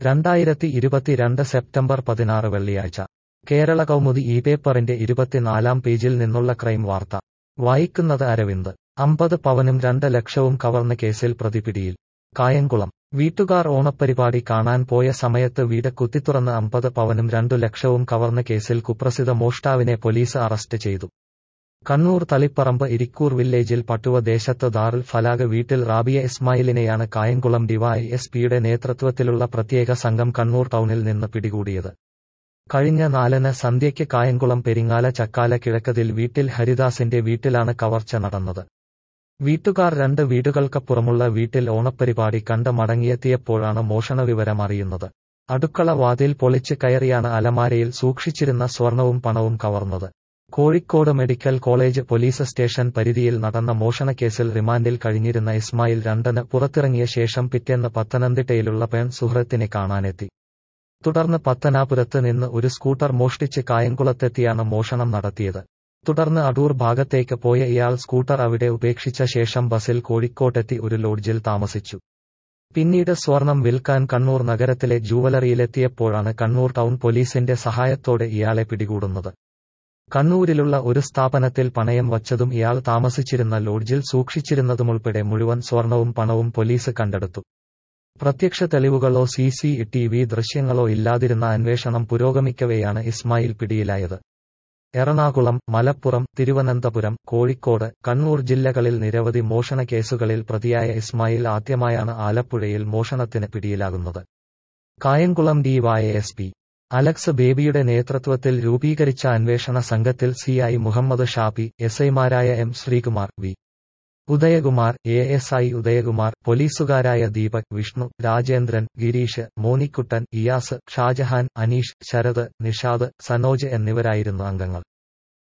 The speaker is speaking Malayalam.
രണ്ടായിരത്തി ഇരുപത്തിരണ്ട് സെപ്റ്റംബർ പതിനാറ് വെള്ളിയാഴ്ച കേരള കൗമുദി ഈ പേപ്പറിന്റെ ഇരുപത്തിനാലാം പേജിൽ നിന്നുള്ള ക്രൈം വാർത്ത വായിക്കുന്നത് അരവിന്ദ് അമ്പത് പവനും രണ്ട് ലക്ഷവും കവർന്ന കേസിൽ പ്രതിപിടിയിൽ കായംകുളം വീട്ടുകാർ ഓണപ്പരിപാടി കാണാൻ പോയ സമയത്ത് വീട് കുത്തിത്തുറന്ന് അമ്പത് പവനും രണ്ടു ലക്ഷവും കവർന്ന കേസിൽ കുപ്രസിദ്ധ മോഷ്ടാവിനെ പോലീസ് അറസ്റ്റ് ചെയ്തു കണ്ണൂർ തളിപ്പറമ്പ് ഇരിക്കൂർ വില്ലേജിൽ പട്ടുവ ദേശത്ത് ദാറുൽ ഫലാഗ് വീട്ടിൽ റാബിയ ഇസ്മായിലിനെയാണ് കായംകുളം ഡിവൈ എസ് പിയുടെ നേതൃത്വത്തിലുള്ള പ്രത്യേക സംഘം കണ്ണൂർ ടൗണിൽ നിന്ന് പിടികൂടിയത് കഴിഞ്ഞ നാലിന് സന്ധ്യയ്ക്ക് കായംകുളം പെരിങ്ങാല ചക്കാല കിഴക്കതിൽ വീട്ടിൽ ഹരിദാസിന്റെ വീട്ടിലാണ് കവർച്ച നടന്നത് വീട്ടുകാർ രണ്ട് വീടുകൾക്കപ്പുറമുള്ള വീട്ടിൽ ഓണപ്പരിപാടി കണ്ട് മടങ്ങിയെത്തിയപ്പോഴാണ് മോഷണ വിവരം അറിയുന്നത് അടുക്കള വാതിൽ പൊളിച്ച് കയറിയാണ് അലമാരയിൽ സൂക്ഷിച്ചിരുന്ന സ്വർണവും പണവും കവർന്നത് Kozhikode medical college police station പരിധിയിൽ നടന്ന മോഷണക്കേസിൽ റിമാൻഡിൽ കഴിഞ്ഞിരുന്ന ഇസ്മായിൽ രണ്ടന് പുറത്തിറങ്ങിയ ശേഷം പിറ്റേന്ന് പത്തനംതിട്ടയിലുള്ള പെൺ സുഹൃത്തിനെ കാണാനെത്തി തുടർന്ന് പത്തനാപുരത്ത് നിന്ന് ഒരു സ്കൂട്ടർ മോഷ്ടിച്ച് കായംകുളത്തെത്തിയാണ് മോഷണം നടത്തിയത് തുടർന്ന് അടൂർ ഭാഗത്തേക്ക് പോയ ഇയാൾ സ്കൂട്ടർ അവിടെ ഉപേക്ഷിച്ച ശേഷം ബസിൽ കോഴിക്കോട്ടെത്തി ഒരു ലോഡ്ജിൽ താമസിച്ചു പിന്നീട് സ്വർണം വിൽക്കാൻ കണ്ണൂർ നഗരത്തിലെ ജൂവലറിയിലെത്തിയപ്പോഴാണ് കണ്ണൂർ ടൗൺ പോലീസിന്റെ സഹായത്തോടെ ഇയാളെ പിടികൂടുന്നത് കണ്ണൂരിലുള്ള ഒരു സ്ഥാപനത്തിൽ പണയം വച്ചതും ഇയാൾ താമസിച്ചിരുന്ന ലോഡ്ജിൽ സൂക്ഷിച്ചിരുന്നതുമുൾപ്പെടെ മുഴുവൻ സ്വർണവും പണവും പോലീസ് കണ്ടെടുത്തു പ്രത്യക്ഷ തെളിവുകളോ സി സി ടി വി ദൃശ്യങ്ങളോ ഇല്ലാതിരുന്ന അന്വേഷണം പുരോഗമിക്കവെയാണ് ഇസ്മായിൽ പിടിയിലായത് എറണാകുളം മലപ്പുറം തിരുവനന്തപുരം കോഴിക്കോട് കണ്ണൂർ ജില്ലകളിൽ നിരവധി മോഷണ കേസുകളിൽ പ്രതിയായ ഇസ്മായിൽ ആദ്യമായാണ് ആലപ്പുഴയിൽ മോഷണത്തിന് പിടിയിലാകുന്നത് കായംകുളം ഡിവൈഎസ് പി അലക്സ് ബേബിയുടെ നേതൃത്വത്തിൽ രൂപീകരിച്ച അന്വേഷണ സംഘത്തിൽ സിഐ മുഹമ്മദ് ഷാഫി എസ് ഐമാരായ M Sreekumar V Udayakumar A S I Udayakumar പോലീസുകാരായ ദീപക് വിഷ്ണു രാജേന്ദ്രൻ ഗിരീഷ് മോനിക്കുട്ടൻ ഇയാസ് ഷാജഹാൻ അനീഷ് ശരത് നിഷാദ് സനോജ് എന്നിവരായിരുന്നു അംഗങ്ങൾ